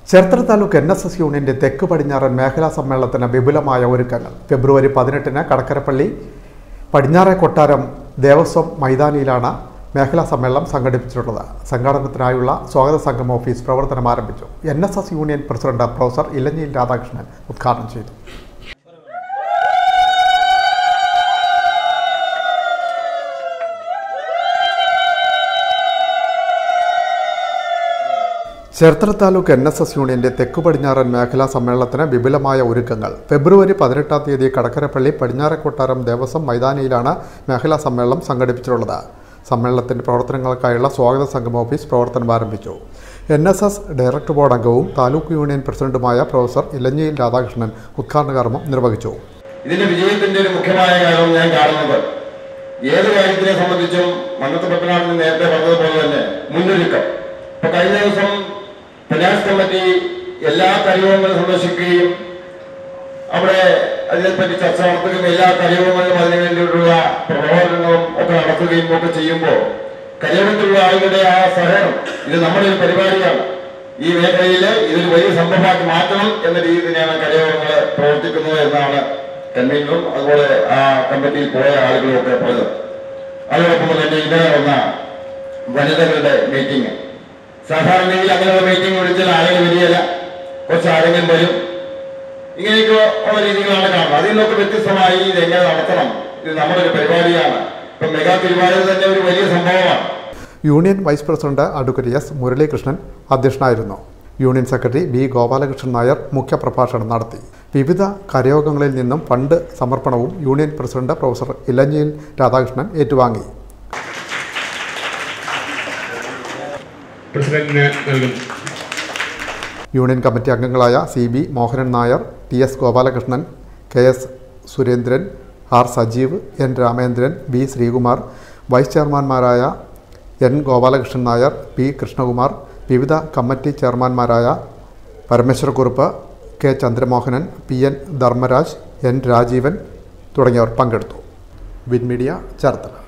Cherthala taluk N S S യൂണിയന്റെ തെക്ക് പടിഞ്ഞാറൻ മേഖലാ സമ്മേളനത്തിന് വിപുലമായ ഒരുക്കങ്ങൾ ഫെബ്രുവരി പതിനെട്ടിന് കടക്കരപ്പള്ളി പടിഞ്ഞാറെ കൊട്ടാരം ദേവസ്വം മൈതാനിയിലാണ് മേഖലാ സമ്മേളനം സംഘടിപ്പിച്ചിട്ടുള്ളത് സംഘാടനത്തിനായുള്ള സ്വാഗത സംഘം ഓഫീസ് പ്രവർത്തനം ആരംഭിച്ചു N S S union president professor Elanjiyil Radhakrishnan ഉദ്ഘാടനം ചെയ്തു Cherthala taluk N S S യൂണിയന്റെ തെക്കു പടിഞ്ഞാറൻ മേഖലാ സമ്മേളനത്തിന് വിപുലമായ ഒരുക്കങ്ങൾ ഫെബ്രുവരി പതിനെട്ടാം തീയതി കടക്കരപ്പള്ളി പടിഞ്ഞാറെക്കൊട്ടാരം ദേവസ്വം മൈതാനിയിലാണ് മേഖലാ സമ്മേളനം സംഘടിപ്പിച്ചിട്ടുള്ളത് സമ്മേളനത്തിന്റെ പ്രവർത്തനങ്ങൾക്കായുള്ള സ്വാഗത സംഘം ഓഫീസ് പ്രവർത്തനം ആരംഭിച്ചു N S S director board അംഗവും താലൂക്ക് യൂണിയൻ പ്രസിഡന്റുമായ പ്രൊഫസർ ഇലഞ്ഞിയിൽ രാധാകൃഷ്ണൻ ഉദ്ഘാടന കർമ്മം നിർവഹിച്ചു ഇതിന്റെ വിജയത്തിന്റെ ഒരു മുഖ്യമായ കാരണം ഞാൻ കാണുന്നത് ഏത് കാര്യത്തിനെ സംബന്ധിച്ചും മന്നത്ത് പട്ടനാടിന് നേരത്തെ പറഞ്ഞതുപോലെ തന്നെ മുന്നൊരുക്കം ഇപ്പൊ കഴിഞ്ഞ ദിവസം ഫിനാൻസ് കമ്മിറ്റി എല്ലാ കലിയോഗങ്ങളും സന്ദർശിക്കുകയും അവിടെ അതിനെപ്പറ്റി ചർച്ച നടത്തുകയും എല്ലാ കലിയോഗങ്ങളിലും അതിനു വേണ്ടിയിട്ടുള്ള പ്രബോധനങ്ങളും ഒക്കെ നടത്തുകയും ഒക്കെ ചെയ്യുമ്പോൾ കലിയോഗത്തിലുള്ള ആളുകളുടെ ആ സഹകരണം ഇത് നമ്മുടെ ഒരു പരിപാടിയാണ് ഈ മേഖലയിൽ ഇതൊരു വലിയ സംഭവമാക്കി മാറ്റണം എന്ന രീതിയിൽ തന്നെയാണ് കലിയോഗങ്ങൾ പ്രവർത്തിക്കുന്നത് എന്നാണ് കൺവീനറും അതുപോലെ ആ കമ്മിറ്റിയിൽ പോയ ആളുകളും ഒക്കെ പറഞ്ഞത് അതോടൊപ്പം തന്നെ ഇന്നലെ വന്ന വനിതകളുടെ മീറ്റിംഗ് സാധാരണയിൽ അങ്ങനെയുള്ള മീറ്റിംഗ് വിളിച്ചാൽ ആളുകൾ വരികയില്ല കുറച്ച് ആരെങ്കിലും വരും ഇങ്ങനെയൊക്കെ ഉള്ള രീതികളാണ് കാണുന്നത് അതിൽ നിന്നൊക്കെ വ്യത്യസ്തമായി ഇത് എങ്ങനെ നടത്തണം ഇത് നമ്മുടെ ഒരു പരിപാടിയാണ് ഇപ്പൊ മെഗാ തിരുവാതിര തന്നെ ഒരു വലിയ സംഭവമാണ് union vice president advocate S Muralikrishnan അധ്യക്ഷനായിരുന്നു union secretary B Gopalakrishnan Nair മുഖ്യപ്രഭാഷണം നടത്തി വിവിധ കരയോഗങ്ങളിൽ നിന്നും ഫണ്ട് സമർപ്പണവും union president professor Elanjiyil Radhakrishnan ഏറ്റുവാങ്ങി പ്രസിഡന്റിന് നൽകുന്നു യൂണിയൻ കമ്മിറ്റി അംഗങ്ങളായ C B Mohanan Nair T S Gopalakrishnan K S Surendran R Sajeev N Ramendran B Sreekumar vice ചെയർമാൻമാരായ എൻ ഗോപാലകൃഷ്ണൻ നായർ പി കൃഷ്ണകുമാർ വിവിധ കമ്മിറ്റി ചെയർമാൻമാരായ Parameswarakurup K Chandramohanan P N Dharmaraj N Rajeevan തുടങ്ങിയവർ പങ്കെടുത്തു വിൻ മീഡിയ ചേർത്തല